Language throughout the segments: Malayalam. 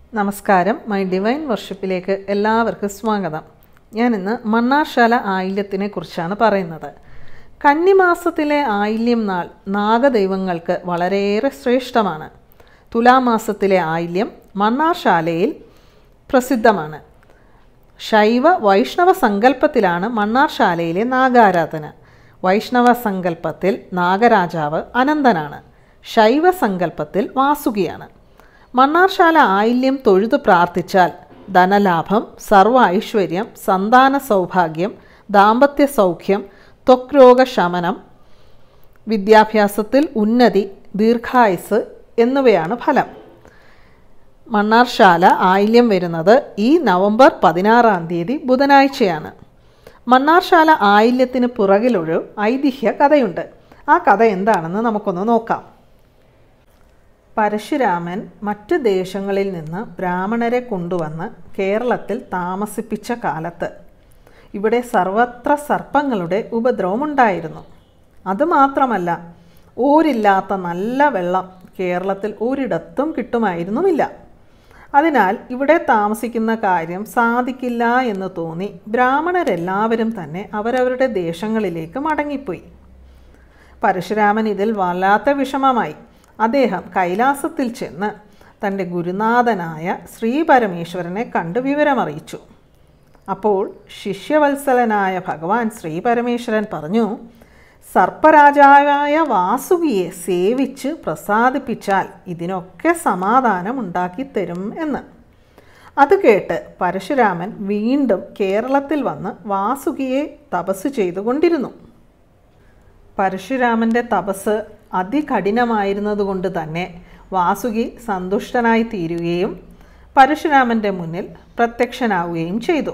നമസ്കാരം മൈ ഡിവൈൻ വർഷിപ്പിലേക്ക് എല്ലാവർക്കും സ്വാഗതം ഞാൻ ഇന്ന് മണ്ണാർശാല ആയില്യത്തിനെ കുറിച്ചാണ് പറയുന്നത് കന്നിമാസത്തിലെ ആയില്യം നാൾ നാഗദൈവങ്ങൾക്ക് വളരെയേറെ ശ്രേഷ്ഠമാണ് തുലാമാസത്തിലെ ആയില്യം മണ്ണാർശാലയിൽ പ്രസിദ്ധമാണ് ശൈവ വൈഷ്ണവ സങ്കല്പത്തിലാണ് മണ്ണാർശാലയിലെ നാഗാരാധന വൈഷ്ണവ സങ്കല്പത്തിൽ നാഗരാജാവ് അനന്തനാണ് ശൈവ സങ്കല്പത്തിൽ വാസുകിയാണ് മണ്ണാർശാല ആയില്യം തൊഴുതു പ്രാർത്ഥിച്ചാൽ ധനലാഭം സർവ്വ ഐശ്വര്യം സന്താന സൗഭാഗ്യം ദാമ്പത്യ സൗഖ്യം ത്വക് രോഗശമനം വിദ്യാഭ്യാസത്തിൽ ഉന്നതി ദീർഘായുസ് എന്നിവയാണ് ഫലം മണ്ണാർശാല ആയില്യം വരുന്നത് ഈ നവംബർ പതിനാറാം തീയതി ബുധനാഴ്ചയാണ് മണ്ണാർശാല ആയില്യത്തിന് പുറകിലൊരു ഐതിഹ്യ കഥയുണ്ട് ആ കഥ എന്താണെന്ന് നമുക്കൊന്ന് നോക്കാം പരശുരാമൻ മറ്റ് ദേശങ്ങളിൽ നിന്ന് ബ്രാഹ്മണരെ കൊണ്ടുവന്ന് കേരളത്തിൽ താമസിപ്പിച്ച കാലത്ത് ഇവിടെ സർവത്ര സർപ്പങ്ങളുടെ ഉപദ്രവമുണ്ടായിരുന്നു അതുമാത്രമല്ല ഊരില്ലാത്ത നല്ല വെള്ളം കേരളത്തിൽ ഒരിടത്തും കിട്ടുമായിരുന്നുമില്ല അതിനാൽ ഇവിടെ താമസിക്കുന്ന കാര്യം സാധിക്കില്ല എന്ന് തോന്നി ബ്രാഹ്മണരെല്ലാവരും തന്നെ അവരവരുടെ ദേശങ്ങളിലേക്ക് മടങ്ങിപ്പോയി പരശുരാമൻ ഇതിൽ വല്ലാത്ത വിഷമമായി അദ്ദേഹം കൈലാസത്തിൽ ചെന്ന് തൻ്റെ ഗുരുനാഥനായ ശ്രീ പരമേശ്വരനെ കണ്ട് വിവരമറിയിച്ചു അപ്പോൾ ശിഷ്യവത്സലനായ ഭഗവാൻ ശ്രീ പരമേശ്വരൻ പറഞ്ഞു സർപ്പരാജാവായ വാസുകിയെ സേവിച്ച് പ്രസാദിപ്പിച്ചാൽ ഇതിനൊക്കെ സമാധാനം ഉണ്ടാക്കി തരും എന്ന് അത് കേട്ട് പരശുരാമൻ വീണ്ടും കേരളത്തിൽ വന്ന് വാസുകിയെ തപസ് ചെയ്തുകൊണ്ടിരുന്നു പരശുരാമൻ്റെ തപസ് അതികഠിനമായിരുന്നതുകൊണ്ട് തന്നെ വാസുകി സന്തുഷ്ടനായി തീരുകയും പരശുരാമൻ്റെ മുന്നിൽ പ്രത്യക്ഷനാവുകയും ചെയ്തു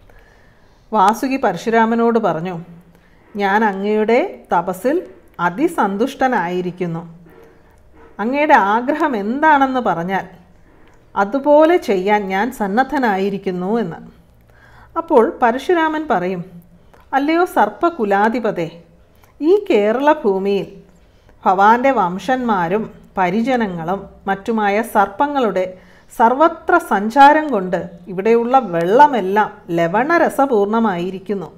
വാസുകി പരശുരാമനോട് പറഞ്ഞു ഞാൻ അങ്ങയുടെ തപസ്സിൽ അതിസന്തുഷ്ടനായിരിക്കുന്നു അങ്ങയുടെ ആഗ്രഹം എന്താണെന്ന് പറഞ്ഞാൽ അതുപോലെ ചെയ്യാൻ ഞാൻ സന്നദ്ധനായിരിക്കുന്നു എന്ന് അപ്പോൾ പരശുരാമൻ പറയും അല്ലയോ സർപ്പകുലാധിപതേ ഈ കേരള ഭൂമിയിൽ ഭവാന്റെ വംശന്മാരും പരിജനങ്ങളും മറ്റുമായ സർപ്പങ്ങളുടെ സർവത്ര സഞ്ചാരം കൊണ്ട് ഇവിടെയുള്ള വെള്ളമെല്ലാം ലവണരസപൂർണമായിരിക്കുന്നു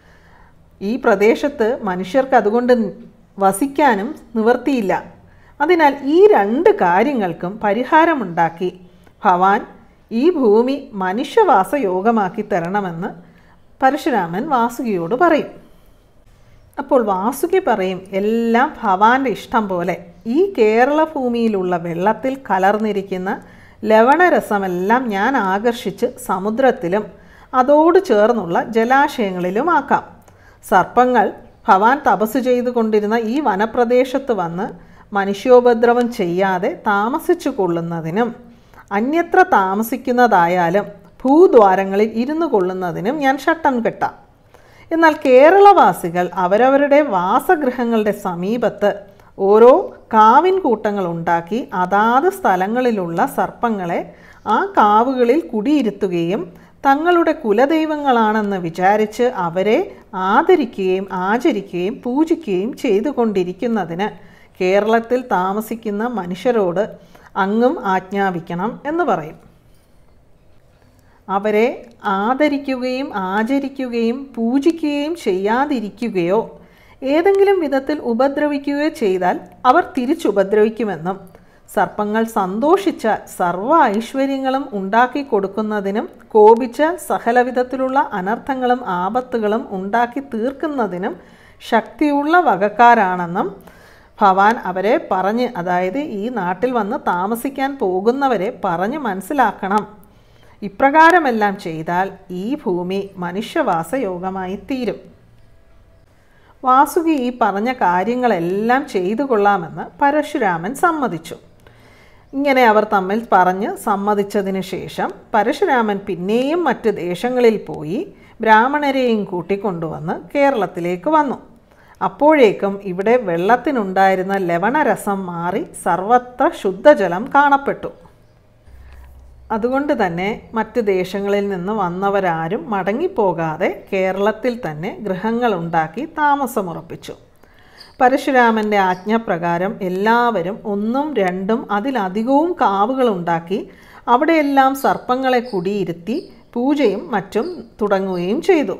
ഈ പ്രദേശത്ത് മനുഷ്യർക്ക് അതുകൊണ്ട് വസിക്കാനും നിവർത്തിയില്ല അതിനാൽ ഈ രണ്ട് കാര്യങ്ങൾക്കും പരിഹാരമുണ്ടാക്കി ഭവാൻ ഈ ഭൂമി മനുഷ്യവാസ യോഗമാക്കി തരണമെന്ന് പരശുരാമൻ വാസുകിയോട് പറയും അപ്പോൾ വാസുകി പറയും എല്ലാം ഭവാന്റെ ഇഷ്ടം പോലെ ഈ കേരള ഭൂമിയിലുള്ള വെള്ളത്തിൽ കലർന്നിരിക്കുന്ന ലവണരസമെല്ലാം ഞാൻ ആകർഷിച്ച് സമുദ്രത്തിലും അതോട് ചേർന്നുള്ള ജലാശയങ്ങളിലുമാക്കാം സർപ്പങ്ങൾ ഭവാൻ തപസ് ചെയ്തുകൊണ്ടിരുന്ന ഈ വനപ്രദേശത്ത് വന്ന് മനുഷ്യോപദ്രവം ചെയ്യാതെ താമസിച്ചു കൊള്ളുന്നതിനും അന്യത്ര താമസിക്കുന്നതായാലും ഭൂദ്വാരങ്ങളിൽ ഇരുന്നു കൊള്ളുന്നതിനും ഞാൻ ഷട്ടം കെട്ടാം എന്നാൽ കേരളവാസികൾ അവരവരുടെ വാസഗൃഹങ്ങളുടെ സമീപത്ത് ഓരോ കാവിൻ കൂട്ടങ്ങൾ ഉണ്ടാക്കി അതാത് സ്ഥലങ്ങളിലുള്ള സർപ്പങ്ങളെ ആ കാവുകളിൽ കുടിയിരുത്തുകയും തങ്ങളുടെ കുലദൈവങ്ങളാണെന്ന് വിചാരിച്ച് അവരെ ആദരിക്കുകയും ആചരിക്കുകയും പൂജിക്കുകയും ചെയ്തുകൊണ്ടിരിക്കുന്നതിന് കേരളത്തിൽ താമസിക്കുന്ന മനുഷ്യരോട് അങ്ങും ആജ്ഞാപിക്കണം എന്ന് പറയും അവരെ ആദരിക്കുകയും ആചരിക്കുകയും പൂജിക്കുകയും ചെയ്യാതിരിക്കുകയോ ഏതെങ്കിലും വിധത്തിൽ ഉപദ്രവിക്കുകയോ ചെയ്താൽ അവർ തിരിച്ചുപദ്രവിക്കുമെന്നും സർപ്പങ്ങൾ സന്തോഷിച്ചാൽ സർവ്വ ഐശ്വര്യങ്ങളും ഉണ്ടാക്കി കൊടുക്കുന്നതിനും കോപിച്ചാൽ സകലവിധത്തിലുള്ള അനർത്ഥങ്ങളും ആപത്തുകളും ഉണ്ടാക്കി തീർക്കുന്നതിനും ശക്തിയുള്ള വകക്കാരാണെന്നും ഭവാൻ അവരെ പറഞ്ഞ് അതായത് ഈ നാട്ടിൽ വന്ന് താമസിക്കാൻ പോകുന്നവരെ പറഞ്ഞ് മനസ്സിലാക്കണം ഇപ്രകാരമെല്ലാം ചെയ്താൽ ഈ ഭൂമി മനുഷ്യവാസ യോഗമായി തീരും വാസുകി ഈ പറഞ്ഞ കാര്യങ്ങളെല്ലാം ചെയ്തു കൊള്ളാമെന്ന് പരശുരാമൻ സമ്മതിച്ചു ഇങ്ങനെ അവർ തമ്മിൽ പറഞ്ഞ് സമ്മതിച്ചതിന് ശേഷം പരശുരാമൻ പിന്നെയും മറ്റ് ദേശങ്ങളിൽ പോയി ബ്രാഹ്മണരെയും കൂട്ടിക്കൊണ്ടുവന്ന് കേരളത്തിലേക്ക് വന്നു അപ്പോഴേക്കും ഇവിടെ വെള്ളത്തിനുണ്ടായിരുന്ന ലവണരസം മാറി സർവത്ര ശുദ്ധജലം കാണപ്പെട്ടു അതുകൊണ്ട് തന്നെ മറ്റ് ദേശങ്ങളിൽ നിന്ന് വന്നവരാരും മടങ്ങിപ്പോകാതെ കേരളത്തിൽ തന്നെ ഗൃഹങ്ങളുണ്ടാക്കി താമസമുറപ്പിച്ചു പരശുരാമൻ്റെ ആജ്ഞപ്രകാരം എല്ലാവരും ഒന്നും രണ്ടും അതിലധികവും കാവുകളുണ്ടാക്കി അവിടെയെല്ലാം സർപ്പങ്ങളെ കുടിയിരുത്തി പൂജയും മറ്റും തുടങ്ങുകയും ചെയ്തു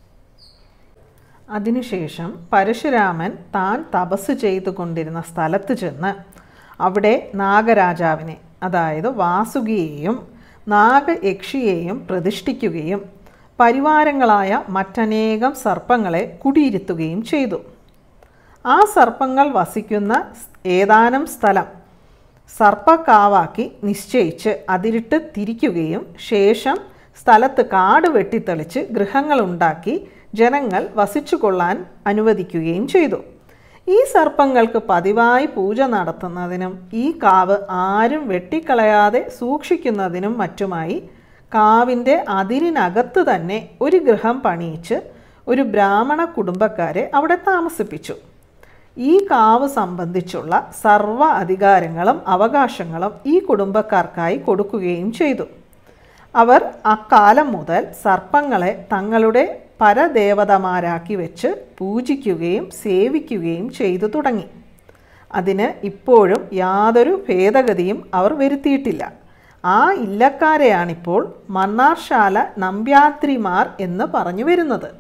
അതിനുശേഷം പരശുരാമൻ താൻ തപസ് ചെയ്തുകൊണ്ടിരുന്ന സ്ഥലത്ത് ചെന്ന് അവിടെ നാഗരാജാവിനെ അതായത് വാസുകിയെയും നാഗയക്ഷിയെയും പ്രതിഷ്ഠിക്കുകയും പരിവാരങ്ങളായ മറ്റനേകം സർപ്പങ്ങളെ കുടിയിരുത്തുകയും ചെയ്തു ആ സർപ്പങ്ങൾ വസിക്കുന്ന ഏതാനും സ്ഥലം സർപ്പക്കാവാക്കി നിശ്ചയിച്ച് അതിരിട്ട് തിരിക്കുകയും ശേഷം സ്ഥലത്ത് കാട് വെട്ടിത്തെളിച്ച് ഗൃഹങ്ങളുണ്ടാക്കി ജനങ്ങൾ വസിച്ചുകൊള്ളാൻ അനുവദിക്കുകയും ചെയ്തു ഈ സർപ്പങ്ങൾക്ക് പതിവായി പൂജ നടത്തുന്നതിനും ഈ കാവ് ആരും വെട്ടിക്കളയാതെ സൂക്ഷിക്കുന്നതിനും മറ്റുമായി കാവിൻ്റെ അതിരിനകത്ത് തന്നെ ഒരു ഗൃഹം പണിയിച്ച് ഒരു ബ്രാഹ്മണ കുടുംബക്കാരെ അവിടെ താമസിപ്പിച്ചു ഈ കാവ് സംബന്ധിച്ചുള്ള സർവ്വ അധികാരങ്ങളും അവകാശങ്ങളും ഈ കുടുംബക്കാർക്കായി കൊടുക്കുകയും ചെയ്തു അവർ അക്കാലം മുതൽ സർപ്പങ്ങളെ തങ്ങളുടെ പരദേവതമാരാക്കി വെച്ച് പൂജിക്കുകയും സേവിക്കുകയും ചെയ്തു തുടങ്ങി അതിന് ഇപ്പോഴും യാതൊരു ഭേദഗതിയും അവർ വരുത്തിയിട്ടില്ല ആ ഇല്ലക്കാരെയാണിപ്പോൾ മണ്ണാർശാല നമ്പ്യാത്രിമാർ എന്ന് പറഞ്ഞു വരുന്നത്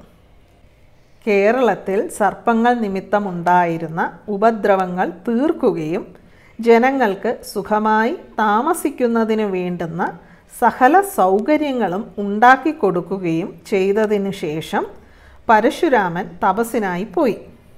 കേരളത്തിൽ സർപ്പങ്ങൾ നിമിത്തമുണ്ടായിരുന്ന ഉപദ്രവങ്ങൾ തീർക്കുകയും ജനങ്ങൾക്ക് സുഖമായി താമസിക്കുന്നതിന് വേണ്ടുന്ന സകല സൗകര്യങ്ങളും ഉണ്ടാക്കി കൊടുക്കുകയും ചെയ്തതിനു ശേഷം പരശുരാമൻ തപസ്സിനായി പോയി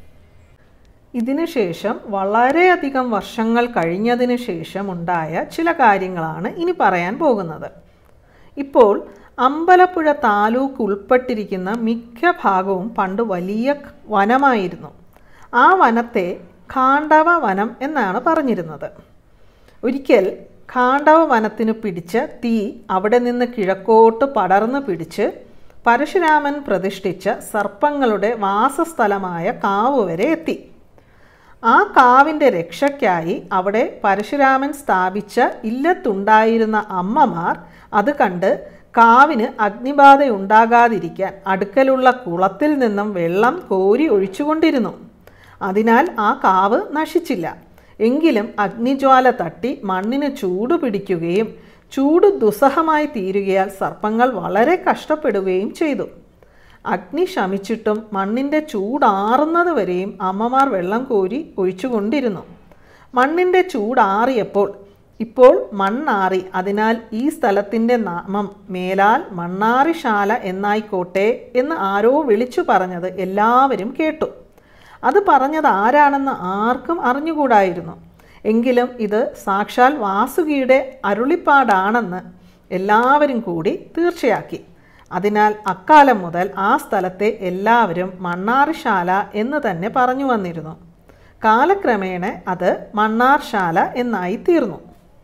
ഇതിനുശേഷം വളരെയധികം വർഷങ്ങൾ കഴിഞ്ഞതിന് ശേഷം ഉണ്ടായ ചില കാര്യങ്ങളാണ് ഇനി പറയാൻ പോകുന്നത് ഇപ്പോൾ അമ്പലപ്പുഴ താലൂക്ക് ഉൾപ്പെട്ടിരിക്കുന്ന മിക്ക ഭാഗവും പണ്ട് വലിയ വനമായിരുന്നു ആ വനത്തെ ഖാണ്ഡവ വനം എന്നാണ് പറഞ്ഞിരുന്നത് ഒരിക്കൽ ഖാണ്ഡവ വനത്തിന് പിടിച്ച തീ അവിടെ നിന്ന് കിഴക്കോട്ട് പടർന്നു പിടിച്ച് പരശുരാമൻ പ്രതിഷ്ഠിച്ച സർപ്പങ്ങളുടെ വാസസ്ഥലമായ കാവ് വരെ എത്തി ആ കാവിൻ്റെ രക്ഷയ്ക്കായി അവിടെ പരശുരാമൻ സ്ഥാപിച്ച ഇല്ലത്തുണ്ടായിരുന്ന അമ്മമാർ അത് കണ്ട് കാവിന് അഗ്നിബാധയുണ്ടാകാതിരിക്കാൻ അടുക്കലുള്ള കുളത്തിൽ നിന്നും വെള്ളം കോരി ഒഴിച്ചുകൊണ്ടിരുന്നു അതിനാൽ ആ കാവ് നശിച്ചില്ല എങ്കിലും അഗ്നിജ്വാല തട്ടി മണ്ണിന് ചൂട് പിടിക്കുകയും ചൂട് ദുസ്സഹമായി തീരുകയാൽ സർപ്പങ്ങൾ വളരെ കഷ്ടപ്പെടുകയും ചെയ്തു അഗ്നി ശമിച്ചിട്ടും മണ്ണിൻ്റെ ചൂടാറുന്നത് വരെയും അമ്മമാർ വെള്ളം കോരി ഒഴിച്ചുകൊണ്ടിരുന്നു മണ്ണിൻ്റെ ചൂടാറിയപ്പോൾ ഇപ്പോൾ മണ്ണാറി അതിനാൽ ഈ സ്ഥലത്തിൻ്റെ നാമം മേലാൽ മണ്ണാറിശാല എന്നായിക്കോട്ടെ എന്ന് ആരോ വിളിച്ചു പറഞ്ഞത് എല്ലാവരും കേട്ടു അത് പറഞ്ഞത് ആരാണെന്ന് ആർക്കും അറിഞ്ഞുകൂടായിരുന്നു എങ്കിലും ഇത് സാക്ഷാൽ വാസുകിയുടെ അരുളിപ്പാടാണെന്ന് എല്ലാവരും കൂടി തീർച്ചയാക്കി അതിനാൽ അക്കാലം മുതൽ ആ സ്ഥലത്തെ എല്ലാവരും മണ്ണാർശാല എന്ന് തന്നെ പറഞ്ഞു വന്നിരുന്നു കാലക്രമേണ അത് മണ്ണാർശാല എന്നായി തീർന്നു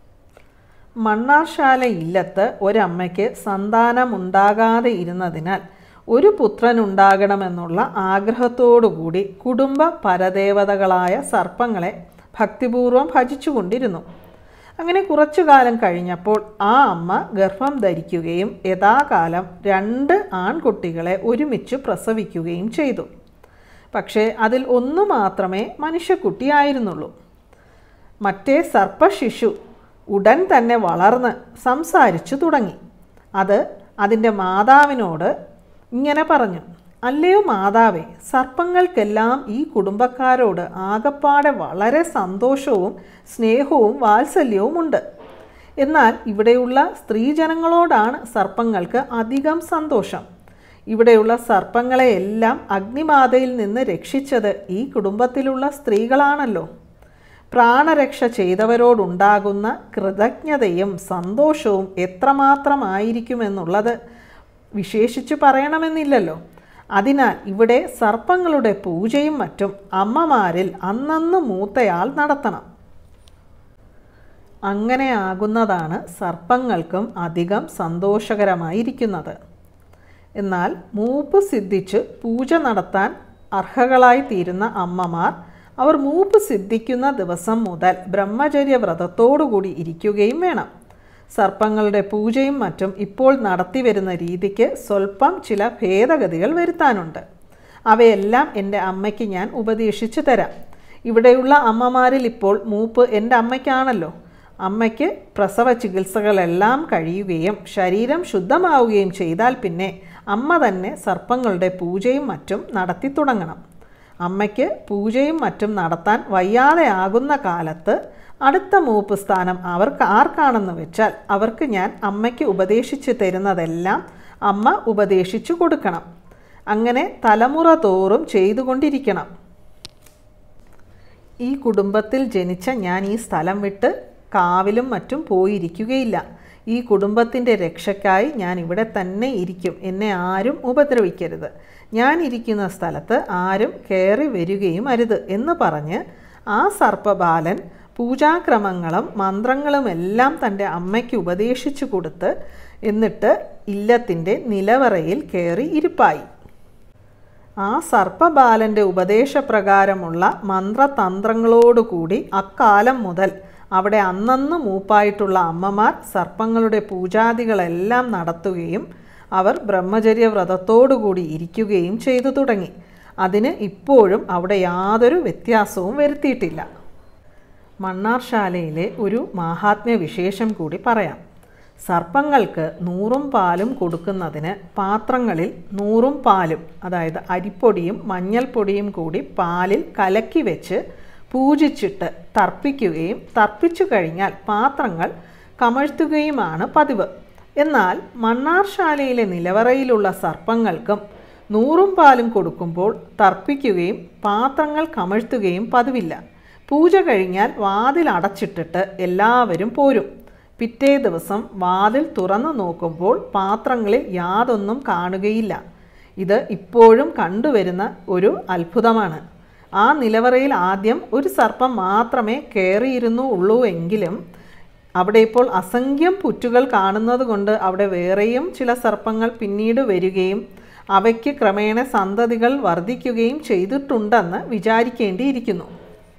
മണ്ണാർശാല ഇല്ലത്ത് ഒരമ്മയ്ക്ക് സന്താനമുണ്ടാകാതെ ഇരുന്നതിനാൽ ഒരു പുത്രനുണ്ടാകണമെന്നുള്ള ആഗ്രഹത്തോടുകൂടി കുടുംബ പരദേവതകളായ സർപ്പങ്ങളെ ഭക്തിപൂർവം ഭജിച്ചുകൊണ്ടിരുന്നു അങ്ങനെ കുറച്ചു കാലം കഴിഞ്ഞപ്പോൾ ആ അമ്മ ഗർഭം ധരിക്കുകയും യഥാകാലം രണ്ട് ആൺകുട്ടികളെ ഒരുമിച്ച് പ്രസവിക്കുകയും ചെയ്തു പക്ഷേ അതിൽ ഒന്നു മാത്രമേ മനുഷ്യക്കുട്ടിയായിരുന്നുള്ളൂ മറ്റേ സർപ്പശിശു ഉടൻ തന്നെ വളർന്ന് സംസാരിച്ചു തുടങ്ങി അത് അതിൻ്റെ മാതാവിനോട് ഇങ്ങനെ പറഞ്ഞു അല്ലയോ മാതാവേ സർപ്പങ്ങൾക്കെല്ലാം ഈ കുടുംബക്കാരോട് ആകപ്പാടെ വളരെ സന്തോഷവും സ്നേഹവും വാത്സല്യവും ഉണ്ട് എന്നാൽ ഇവിടെയുള്ള സ്ത്രീജനങ്ങളോടാണ് സർപ്പങ്ങൾക്ക് അധികം സന്തോഷം ഇവിടെയുള്ള സർപ്പങ്ങളെയെല്ലാം അഗ്നിബാധയിൽ നിന്ന് രക്ഷിച്ചത് ഈ കുടുംബത്തിലുള്ള സ്ത്രീകളാണല്ലോ പ്രാണരക്ഷ ചെയ്തവരോടുണ്ടാകുന്ന കൃതജ്ഞതയും സന്തോഷവും എത്രമാത്രമായിരിക്കുമെന്നുള്ളത് വിശേഷിച്ചു പറയണമെന്നില്ലല്ലോ അതിനാൽ ഇവിടെ സർപ്പങ്ങളുടെ പൂജയും മറ്റും അമ്മമാരിൽ അന്നന്ന് മൂത്തയാൾ നടത്തണം അങ്ങനെ ആകുന്നതാണ് സർപ്പങ്ങൾക്കും അധികം സന്തോഷകരമായിരിക്കുന്നത് എന്നാൽ മൂപ്പ് സിദ്ധിച്ച് പൂജ നടത്താൻ അർഹകളായി തീരുന്ന അമ്മമാർ അവർ മൂപ്പ് സിദ്ധിക്കുന്ന ദിവസം മുതൽ ബ്രഹ്മചര്യ വ്രതത്തോടുകൂടി ഇരിക്കുകയും വേണം സർപ്പങ്ങളുടെ പൂജയും മറ്റും ഇപ്പോൾ നടത്തിവരുന്ന രീതിക്ക് സ്വല്പം ചില ഭേദഗതികൾ വരുത്താനുണ്ട് അവയെല്ലാം എൻ്റെ അമ്മയ്ക്ക് ഞാൻ ഉപദേശിച്ചു തരാം ഇവിടെയുള്ള അമ്മമാരിൽ ഇപ്പോൾ മൂപ്പ് എൻ്റെ അമ്മയ്ക്കാണല്ലോ അമ്മയ്ക്ക് പ്രസവ ചികിത്സകളെല്ലാം കഴിയുകയും ശരീരം ശുദ്ധമാവുകയും ചെയ്താൽ പിന്നെ അമ്മ തന്നെ സർപ്പങ്ങളുടെ പൂജയും മറ്റും നടത്തി തുടങ്ങണം അമ്മയ്ക്ക് പൂജയും മറ്റും നടത്താൻ വയ്യാതെ ആകുന്ന കാലത്ത് അടുത്ത മൂപ്പ് സ്ഥാനം അവർക്ക് ആർക്കാണെന്ന് വെച്ചാൽ അവർക്ക് ഞാൻ അമ്മയ്ക്ക് ഉപദേശിച്ചു തരുന്നതെല്ലാം അമ്മ ഉപദേശിച്ചു കൊടുക്കണം അങ്ങനെ തലമുറ തോറും ചെയ്തുകൊണ്ടിരിക്കണം ഈ കുടുംബത്തിൽ ജനിച്ച ഞാൻ ഈ സ്ഥലം വിട്ട് കാവിലും മറ്റും പോയിരിക്കുകയില്ല ഈ കുടുംബത്തിൻ്റെ രക്ഷയ്ക്കായി ഞാൻ ഇവിടെ തന്നെ ഇരിക്കും എന്നെ ആരും ഉപദ്രവിക്കരുത് ഞാൻ ഇരിക്കുന്ന സ്ഥലത്ത് ആരും കയറി വരികയും അരുത് എന്ന് പറഞ്ഞ് ആ സർപ്പബാലൻ പൂജാക്രമങ്ങളും മന്ത്രങ്ങളും എല്ലാം തൻ്റെ അമ്മയ്ക്ക് ഉപദേശിച്ചു കൊടുത്ത് എന്നിട്ട് ഇല്ലത്തിൻ്റെ നിലവറയിൽ കയറി ഇരിപ്പായി ആ സർപ്പബാലൻ്റെ ഉപദേശപ്രകാരമുള്ള മന്ത്രതന്ത്രങ്ങളോടുകൂടി അക്കാലം മുതൽ അവിടെ അന്നന്ന് മൂപ്പായിട്ടുള്ള അമ്മമാർ സർപ്പങ്ങളുടെ പൂജാദികളെല്ലാം നടത്തുകയും അവർ ബ്രഹ്മചര്യ വ്രതത്തോടുകൂടി ഇരിക്കുകയും ചെയ്തു തുടങ്ങി അതിന് ഇപ്പോഴും അവിടെ യാതൊരു വ്യത്യാസവും വരുത്തിയിട്ടില്ല മണ്ണാർശാലയിലെ ഒരു മാഹാത്മ്യ വിശേഷം കൂടി പറയാം സർപ്പങ്ങൾക്ക് നൂറും പാലും കൊടുക്കുന്നതിന് പാത്രങ്ങളിൽ നൂറും പാലും അതായത് അരിപ്പൊടിയും മഞ്ഞൾപ്പൊടിയും കൂടി പാലിൽ കലക്കി വെച്ച് പൂജിച്ചിട്ട് തർപ്പിക്കുകയും തർപ്പിച്ചു കഴിഞ്ഞാൽ പാത്രങ്ങൾ കമഴ്ത്തുകയുമാണ് പതിവ് എന്നാൽ മണ്ണാർശാലയിലെ നിലവറയിലുള്ള സർപ്പങ്ങൾക്കും നൂറും പാലും കൊടുക്കുമ്പോൾ തർപ്പിക്കുകയും പാത്രങ്ങൾ കമഴ്ത്തുകയും പതിവില്ല പൂജ കഴിഞ്ഞാൽ വാതിൽ അടച്ചിട്ടിട്ട് എല്ലാവരും പോരും പിറ്റേ ദിവസം വാതിൽ തുറന്നു നോക്കുമ്പോൾ പാത്രങ്ങളിൽ യാതൊന്നും കാണുകയില്ല ഇത് ഇപ്പോഴും കണ്ടുവരുന്ന ഒരു അത്ഭുതമാണ് ആ നിലവറയിൽ ആദ്യം ഒരു സർപ്പം മാത്രമേ കയറിയിരുന്നു ഉള്ളൂ എങ്കിലും അവിടെ ഇപ്പോൾ അസംഖ്യം പുറ്റുകൾ കാണുന്നത് കൊണ്ട് അവിടെ വേറെയും ചില സർപ്പങ്ങൾ പിന്നീട് വരികയും അവയ്ക്ക് ക്രമേണ സന്തതികൾ വർദ്ധിക്കുകയും ചെയ്തിട്ടുണ്ടെന്ന് വിചാരിക്കേണ്ടിയിരിക്കുന്നു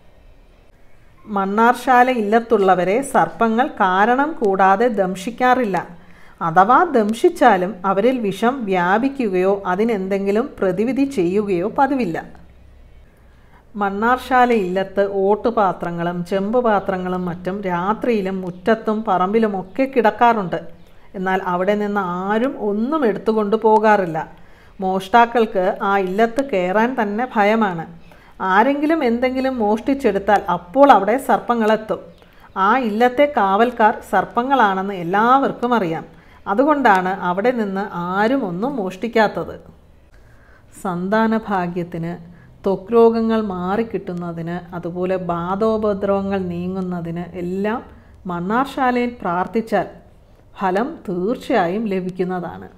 മണ്ണാർശാല ഇല്ലത്തുള്ളവരെ സർപ്പങ്ങൾ കാരണം കൂടാതെ ദംശിക്കാറില്ല അഥവാ ദംശിച്ചാലും അവരിൽ വിഷം വ്യാപിക്കുകയോ അതിനെന്തെങ്കിലും പ്രതിവിധി ചെയ്യുകയോ പതിവില്ല മണ്ണാർശാല ഇല്ലത്ത് ഓട്ടുപാത്രങ്ങളും ചെമ്പ് പാത്രങ്ങളും മറ്റും രാത്രിയിലും മുറ്റത്തും പറമ്പിലുമൊക്കെ കിടക്കാറുണ്ട് എന്നാൽ അവിടെ നിന്ന് ആരും ഒന്നും എടുത്തുകൊണ്ട് പോകാറില്ല മോഷ്ടാക്കൾക്ക് ആ ഇല്ലത്ത് കയറാൻ തന്നെ ഭയമാണ് ആരെങ്കിലും എന്തെങ്കിലും മോഷ്ടിച്ചെടുത്താൽ അപ്പോൾ അവിടെ സർപ്പങ്ങളെത്തും ആ ഇല്ലത്തെ കാവൽക്കാർ സർപ്പങ്ങളാണെന്ന് എല്ലാവർക്കും അറിയാം അതുകൊണ്ടാണ് അവിടെ നിന്ന് ആരും ഒന്നും മോഷ്ടിക്കാത്തത് സന്താന ഭാഗ്യത്തിന് ത്വക്ക് രോഗങ്ങൾ മാറിക്കിട്ടുന്നതിന് അതുപോലെ ബാധോപദ്രവങ്ങൾ നീങ്ങുന്നതിന് എല്ലാം മണ്ണാർശാലയിൽ പ്രാർത്ഥിച്ചാൽ ഫലം തീർച്ചയായും ലഭിക്കുന്നതാണ്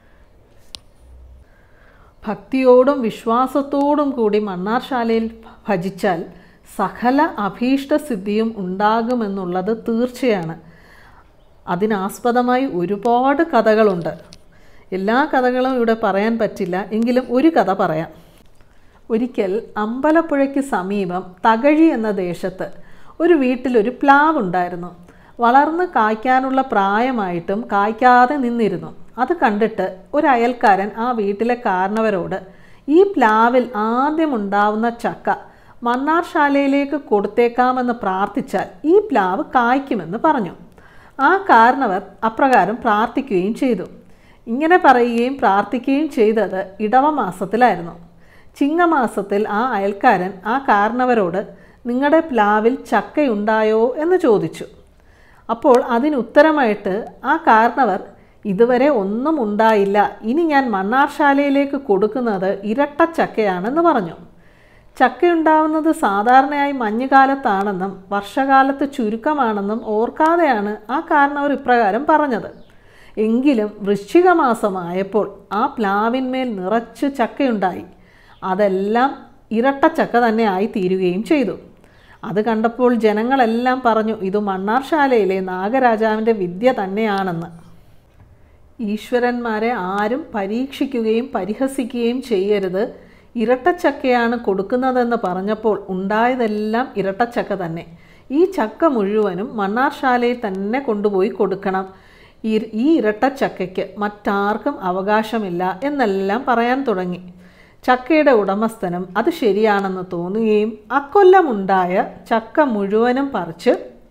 ഭക്തിയോടും വിശ്വാസത്തോടും കൂടി മണ്ണാർശാലയിൽ ഭജിച്ചാൽ സകല അഭീഷ്ടസിദ്ധിയും ഉണ്ടാകുമെന്നുള്ളത് തീർച്ചയാണ് അതിനാസ്പദമായി ഒരുപാട് കഥകളുണ്ട് എല്ലാ കഥകളും ഇവിടെ പറയാൻ പറ്റില്ല എങ്കിലും ഒരു കഥ പറയാം ഒരിക്കൽ അമ്പലപ്പുഴയ്ക്ക് സമീപം തകഴി എന്ന ദേശത്ത് ഒരു വീട്ടിലൊരു പ്ലാവ് ഉണ്ടായിരുന്നു വളർന്ന് കായ്ക്കാനുള്ള പ്രായമായിട്ടും കായ്ക്കാതെ നിന്നിരുന്നു അത് കണ്ടിട്ട് ഒരു അയൽക്കാരൻ ആ വീട്ടിലെ കാരണവരോട് ഈ പ്ലാവിൽ ആദ്യമുണ്ടാവുന്ന ചക്ക മണ്ണാർശാലയിലേക്ക് കൊടുത്തേക്കാമെന്ന് പ്രാർത്ഥിച്ചാൽ ഈ പ്ലാവ് കായ്ക്കുമെന്ന് പറഞ്ഞു ആ കാരണവർ അപ്രകാരം പ്രാർത്ഥിക്കുകയും ചെയ്തു ഇങ്ങനെ പറയുകയും പ്രാർത്ഥിക്കുകയും ചെയ്തത് ഇടവ മാസത്തിലായിരുന്നു ചിങ്ങമാസത്തിൽ ആ അയൽക്കാരൻ ആ കാരണവരോട് നിങ്ങളുടെ പ്ലാവിൽ ചക്കയുണ്ടായോ എന്ന് ചോദിച്ചു അപ്പോൾ അതിനുത്തരമായിട്ട് ആ കാരണവർ ഇതുവരെ ഒന്നും ഉണ്ടായില്ല ഇനി ഞാൻ മണ്ണാർശാലയിലേക്ക് കൊടുക്കുന്നത് ഇരട്ട ചക്കയാണെന്ന് പറഞ്ഞു ചക്കയുണ്ടാവുന്നത് സാധാരണയായി മഞ്ഞുകാലത്താണെന്നും വർഷകാലത്ത് ചുരുക്കമാണെന്നും ഓർക്കാതെയാണ് ആ കാരണവർ ഇപ്രകാരം പറഞ്ഞത് എങ്കിലും വൃശ്ചിക മാസമായപ്പോൾ ആ പ്ലാവിന്മേൽ നിറച്ച് ചക്കയുണ്ടായി അതെല്ലാം ഇരട്ട ചക്ക തന്നെ ആയി തീരുകയും ചെയ്തു അത് കണ്ടപ്പോൾ ജനങ്ങളെല്ലാം പറഞ്ഞു ഇത് മണ്ണാർശാലയിലെ നാഗരാജാവിൻ്റെ വിദ്യ തന്നെയാണെന്ന് ഈശ്വരന്മാരെ ആരും പരീക്ഷിക്കുകയും പരിഹസിക്കുകയും ചെയ്യരുത് ഇരട്ടച്ചക്കയാണ് കൊടുക്കുന്നതെന്ന് പറഞ്ഞപ്പോൾ ഉണ്ടായതെല്ലാം ഇരട്ടച്ചക്ക തന്നെ ഈ ചക്ക മുഴുവനും മണ്ണാർശാലയിൽ തന്നെ കൊണ്ടുപോയി കൊടുക്കണം ഈ ഈ ഇരട്ടച്ചക്കയ്ക്ക് മറ്റാർക്കും അവകാശമില്ല എന്നെല്ലാം പറയാൻ തുടങ്ങി ചക്കയുടെ ഉടമസ്ഥനും അത് ശരിയാണെന്ന് തോന്നുകയും അക്കൊല്ലമുണ്ടായ ചക്ക മുഴുവനും പറിച്ച്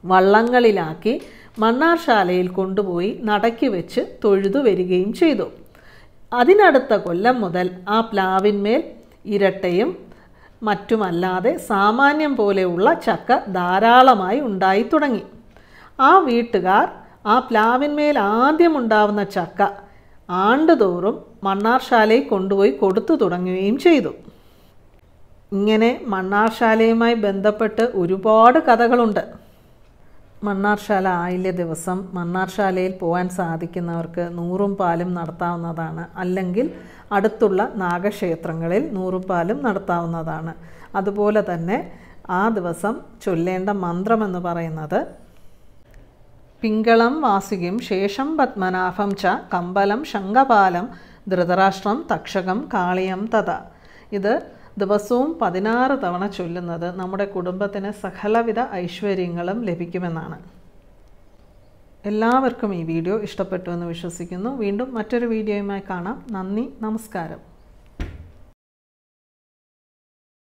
വള്ളങ്ങളിലാക്കി മണ്ണാർശാലയിൽ കൊണ്ടുപോയി നടക്കി വെച്ച് തൊഴുതു വരികയും ചെയ്തു അതിനടുത്ത കൊല്ലം മുതൽ ആ പ്ലാവിന്മേൽ ഇരട്ടയും മറ്റുമല്ലാതെ സാമാന്യം പോലെയുള്ള ചക്ക ധാരാളമായി ഉണ്ടായി തുടങ്ങി ആ വീട്ടുകാർ ആ പ്ലാവിന്മേൽ ആദ്യം ഉണ്ടാവുന്ന ചക്ക ആണ്ടുതോറും മണ്ണാർശാലയിൽ കൊണ്ടുപോയി കൊടുത്തു തുടങ്ങുകയും ചെയ്തു ഇങ്ങനെ മണ്ണാർശാലയുമായി ബന്ധപ്പെട്ട് ഒരുപാട് കഥകളുണ്ട് മണ്ണാർശാല ആയില്യ ദിവസം മണ്ണാർശാലയിൽ പോകാൻ സാധിക്കുന്നവർക്ക് നൂറും പാലും നടത്താവുന്നതാണ് അല്ലെങ്കിൽ അടുത്തുള്ള നാഗക്ഷേത്രങ്ങളിൽ നൂറും പാലും നടത്താവുന്നതാണ് അതുപോലെ തന്നെ ആ ദിവസം ചൊല്ലേണ്ട മന്ത്രമെന്ന് പറയുന്നത് പിങ്കളം വാസികം ശേഷം പത്മനാഭം ച കമ്പലം ശങ്കപാലം ധൃതരാഷ്ട്രം തക്ഷകം കാളിയം തഥ ഇത് ദിവസവും പതിനാറ് തവണ ചൊല്ലുന്നത് നമ്മുടെ കുടുംബത്തിന് സകലവിധ ഐശ്വര്യങ്ങളും ലഭിക്കുമെന്നാണ് എല്ലാവർക്കും ഈ വീഡിയോ ഇഷ്ടപ്പെട്ടു എന്ന് വിശ്വസിക്കുന്നു വീണ്ടും മറ്റൊരു വീഡിയോയുമായി കാണാം നന്ദി നമസ്കാരം